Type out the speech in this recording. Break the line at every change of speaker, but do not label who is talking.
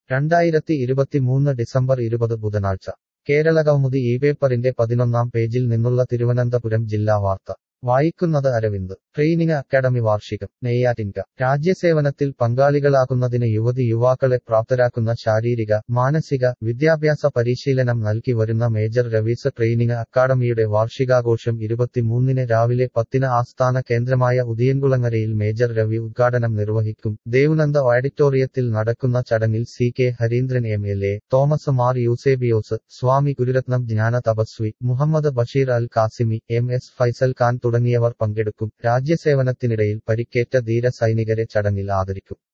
രണ്ടായിരത്തി ഇരുപത്തിമൂന്ന് ഡിസംബർ ഇരുപത് ബുധനാഴ്ച കേരളകൗമുദി ഈ പേപ്പറിന്റെ പതിനൊന്നാം പേജിൽ നിന്നുള്ള തിരുവനന്തപുരം ജില്ലാ വാർത്ത വായിക്കുന്നത് അരവിന്ദ് ട്രെയിനിങ് അക്കാദമി വാർഷികം നെയ്യാറ്റിൻക രാജ്യസേവനത്തിൽ പങ്കാളികളാകുന്നതിന് യുവതി യുവാക്കളെ പ്രാപ്തരാക്കുന്ന ശാരീരിക മാനസിക വിദ്യാഭ്യാസ പരിശീലനം നൽകി വരുന്ന മേജർ രവീസ് ട്രെയിനിങ് അക്കാദമിയുടെ വാർഷികാഘോഷം ഇരുപത്തിമൂന്നിന് രാവിലെ പത്തിന് ആസ്ഥാന കേന്ദ്രമായ ഉദിയൻകുളങ്ങരയിൽ മേജർ രവി ഉദ്ഘാടനം നിർവഹിക്കും ദേവനന്ദ ഓഡിറ്റോറിയത്തിൽ നടക്കുന്ന ചടങ്ങിൽ C K Hareendran M L A Thomas Mar Eusebios Swami Gururatnam Jnana Thapaswi Muhammad Basheer Al Qasimi M S Faisal Khan തുടങ്ങിയവർ പങ്കെടുക്കും രാജ്യസേവനത്തിനിടയിൽ പരിക്കേറ്റ ധീര സൈനികരെ ചടങ്ങിൽ ആദരിക്കും